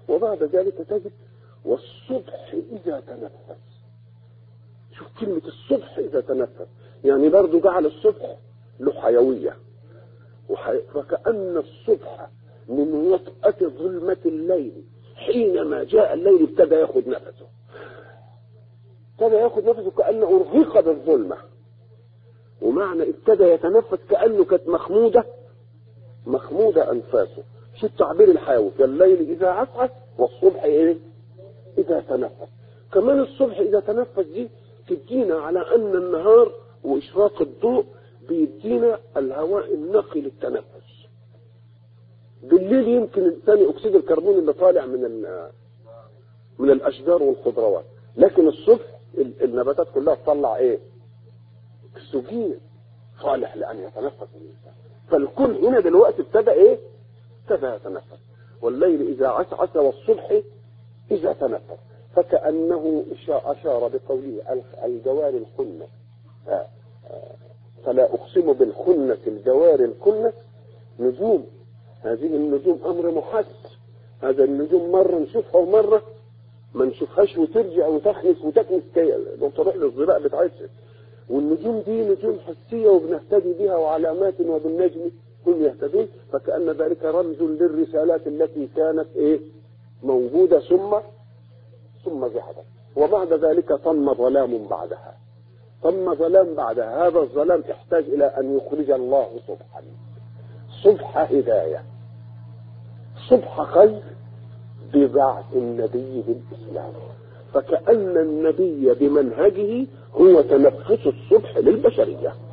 وبعد ذلك تجد والصبح إذا تنفس شوف كلمة الصبح إذا تنفس يعني برضه جعل الصبح له حيوية وحي... فكأن الصبح من وطأة ظلمة الليل حينما جاء الليل ابتدى ياخذ نفسه ابتدى ياخذ نفسه كأنه أرهق بالظلمة ومعنى ابتدى يتنفس كأنه كانت مخمودة مخمودة أنفاسه شو التعبير الحيوي الليل إذا عسعس والصبح إيه إذا تنفس كمان الصبح إذا تنفس دي تدينا على أن النهار وإشراق الضوء بيدينا الهواء النقي للتنفس بالليل يمكن ثاني أكسيد الكربون اللي طالع من من الأشجار والخضروات لكن الصبح النباتات كلها تطلع إيه اكسجين صالح لأن يتنفس الإنسان فالكل هنا دلوقتي ابتدى إيه ابتدى يتنفس والليل إذا عسعس والصبح إذا تنفس فكأنه أشار بقوله الجوار الخنة فلا أقسم بالخنة الجوار الكنة نجوم هذه النجوم أمر محس هذا النجوم مرة نشوفها ومرة ما نشوفهاش وترجع وتحنس وتكنس كي تروح للظلاء بتاعتها والنجوم دي نجوم حسية وبنهتدي بها وعلامات وبالنجم هم يهتدون فكأن ذلك رمز للرسالات التي كانت ايه موجودة ثم ثم ذهبت وبعد ذلك طم ظلام بعدها طم ظلام بعدها هذا الظلام يحتاج إلى أن يخرج الله صبحا صبح هداية صبح خير ببعث النبي بالإسلام فكأن النبي بمنهجه هو تنفس الصبح للبشرية